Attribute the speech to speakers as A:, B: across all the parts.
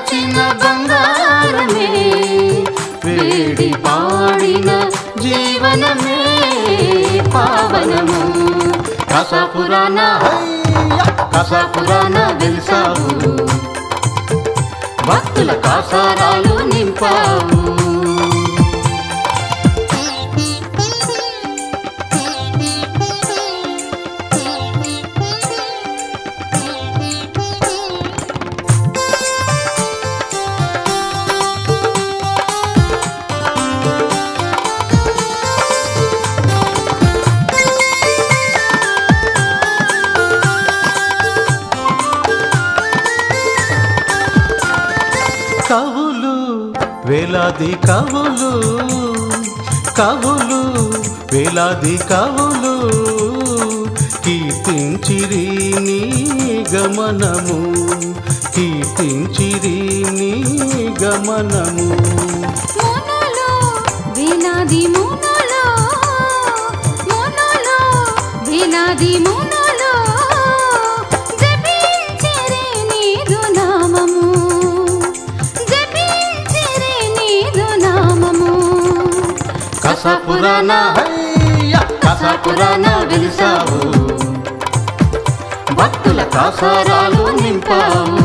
A: కొలచిన బంగారమే వేడి పాడిన జీవనమే పావనము కసపురాణ కసపురాణ వెలిసావు భక్తుల కాసారాలు నింపావు
B: కవులు వేలాది కవులు కవులు వేలాది కవులు కీర్తించిరి నీ గమనము కీర్తించిరి నీ గమనము
A: మునులు వేలాది మునులు మునులు వేలాది మునులు జపించిరి నీదు నామము జపించిరి నీదు నామము
B: కసపురాణ
A: కసపురాణ వెలిసావు భక్తుల కాసారాలు నింపావు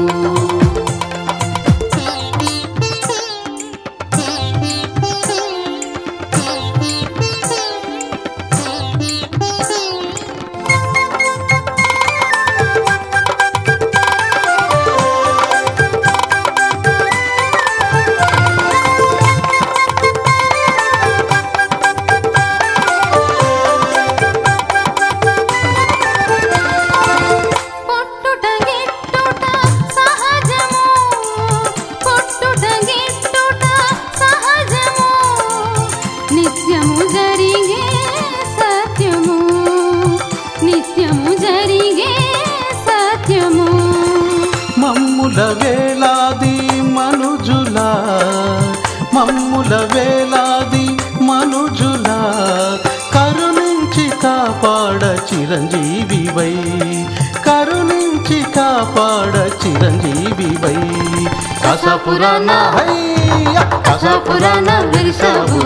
A: పొట్టుట గిట్టుట సహజము పొట్టుట గిట్టుట సహజము నిత్యము జరిగే సత్యము నిత్యము జరిగే సత్యము
B: మమ్ముల వేలాది మనుజుల మమ్ముల వేలాది మనుజుల కరుణించి కాపాడ చిరంజీవివై కరుణించి కాపాడ చిరంజీవివై కసపురాణ
A: కసపురాణ వెలిసావు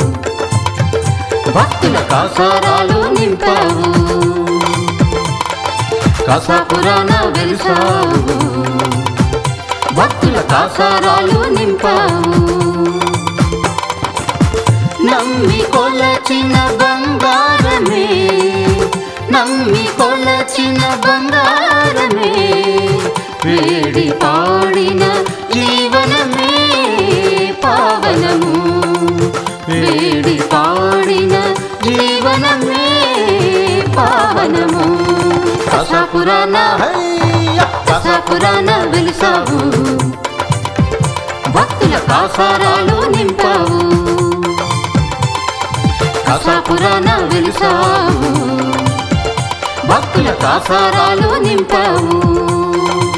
A: భక్తుల కాసారాలు నింపావు కసపురాణ వెలిసావు భక్తుల కాసారాలు నింపావు నమ్మి కొలచిన బంగారమే నమ్మి కొలచిన బంగారమే వేడి పాడిన జీవనమే పావనము వేడి పాడిన జీవనమే పావనము కసపురాణ కసపురాణ వెలిసావు భక్తుల కాసారాలు నింపావు కసాపురాణ వెలిసావు భక్తుల కాసారాలు నింపావు